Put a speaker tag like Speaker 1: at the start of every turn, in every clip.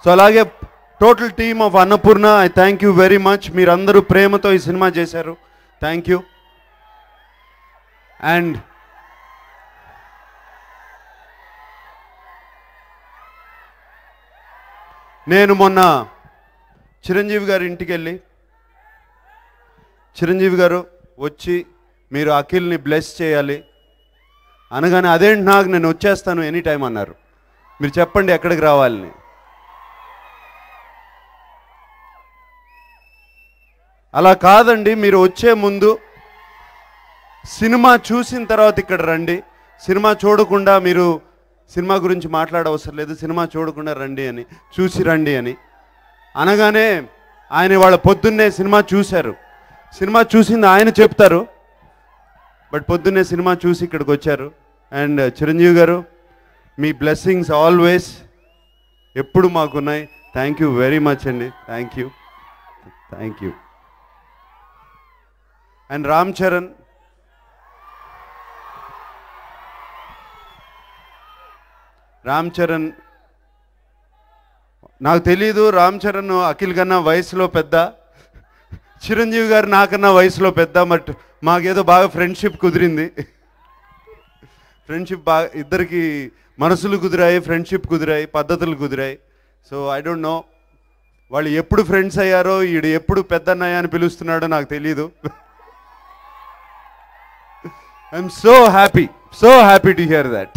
Speaker 1: so అలాగే total team of Annapurna I thank you very much మీరందరూ ప్రేమతో ఈ సినిమా చేశారు థ్యాంక్ యూ అండ్ నేను మొన్న చిరంజీవి గారి ఇంటికి వెళ్ళి చిరంజీవి గారు వచ్చి మీరు అఖిల్ని బ్లెస్ చేయాలి అనగానే అదేంటి నాకు నేను వచ్చేస్తాను ఎనీ టైం అన్నారు మీరు చెప్పండి ఎక్కడికి రావాలని అలా కాదండి మీరు వచ్చే ముందు సినిమా చూసిన తర్వాత ఇక్కడ రండి సినిమా చూడకుండా మీరు సినిమా గురించి మాట్లాడవసరం లేదు సినిమా చూడకుండా రండి అని చూసి రండి అని అనగానే ఆయన వాళ్ళ పొద్దున్నే సినిమా చూశారు సినిమా చూసింది ఆయన చెప్తారు బట్ పొద్దున్నే సినిమా చూసి ఇక్కడికి వచ్చారు అండ్ చిరంజీవి గారు మీ బ్లెస్సింగ్స్ ఆల్వేస్ ఎప్పుడు మాకున్నాయి థ్యాంక్ యూ వెరీ మచ్ అండి thank you thank you and Ram Charan Ram Charan నాకు తెలీదు రామ్ చరణ్ అఖిల్ కన్నా వయసులో పెద్ద చిరంజీవి గారు నాకన్నా వయసులో పెద్ద బట్ మాకేదో బాగా ఫ్రెండ్షిప్ కుదిరింది ఫ్రెండ్షిప్ బాగా ఇద్దరికి మనసులు కుదిరాయి ఫ్రెండ్షిప్ కుదిరాయి పద్ధతులు కుదిరాయి సో ఐ డోంట్ నో వాళ్ళు ఎప్పుడు ఫ్రెండ్స్ అయ్యారో ఈడు ఎప్పుడు పెద్దన్నయ్య అని పిలుస్తున్నాడో నాకు తెలియదు I'm so happy so happy to hear that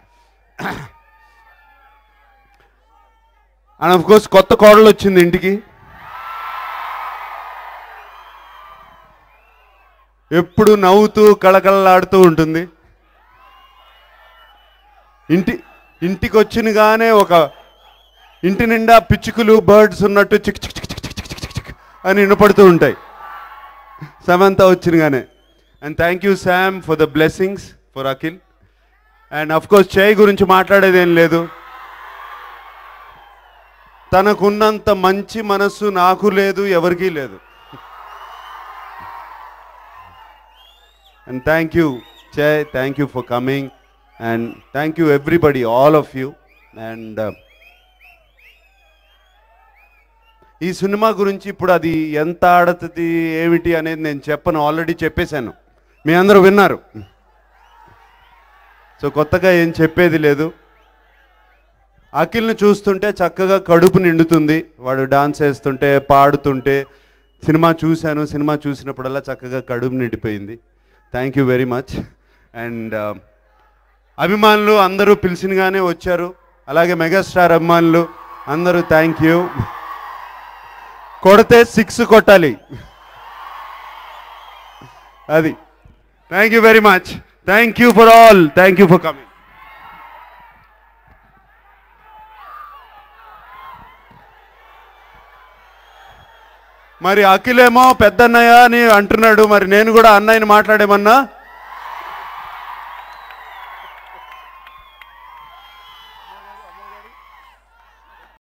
Speaker 1: and of course కొత్త కోడలు వచ్చింది ఇంటికి ఎప్పుడు నవ్వుతూ కళకళలాడుతూ ఉంటుంది ఇంటి ఇంటికి వచ్చినగానే ఒక ఇంటి నిండా పిచ్చుకలు బర్డ్స్ ఉన్నట్టు చిక్ చిక్ చిక్ చిక్ చిక్ చిక్ చిక్ చిక్ అని వినపడుతూ ఉంటాయి సమంత వచ్చినగానే and thank you Sam for the blessings for Akhil and of course చేయి గురించి మాట్లాడేది ఏం లేదు తనకున్నంత మంచి మనస్సు నాకు లేదు ఎవరికీ లేదు and thank you Jai thank you for coming and thank you everybody all of you and ఈ సినిమా గురించి ఇప్పుడు అది ఎంత ఆడుతుంది ఏమిటి అనేది నేను చెప్పను ఆల్రెడీ చెప్పేశాను మీ అందరూ విన్నారు సో కొత్తగా ఏం చెప్పేది లేదు అఖిల్ని చూస్తుంటే చక్కగా కడుపు నిండుతుంది వాడు డాన్స్ వేస్తుంటే పాడుతుంటే సినిమా చూశాను సినిమా చూసినప్పుడల్లా చక్కగా కడుపు నిండిపోయింది thank you very much and అభిమానులు అందరూ పిలిచినగానే వచ్చారు అలాగే మెగాస్టార్ అభిమానులు అందరూ థ్యాంక్ యూ కొడితే సిక్స్ కొట్టాలి అది thank you very much thank you for all thank you for coming మరి అఖిలేమో పెద్దన్నయ్య అని అంటున్నాడు మరి నేను కూడా అన్నయ్యని మాట్లాడేమన్నా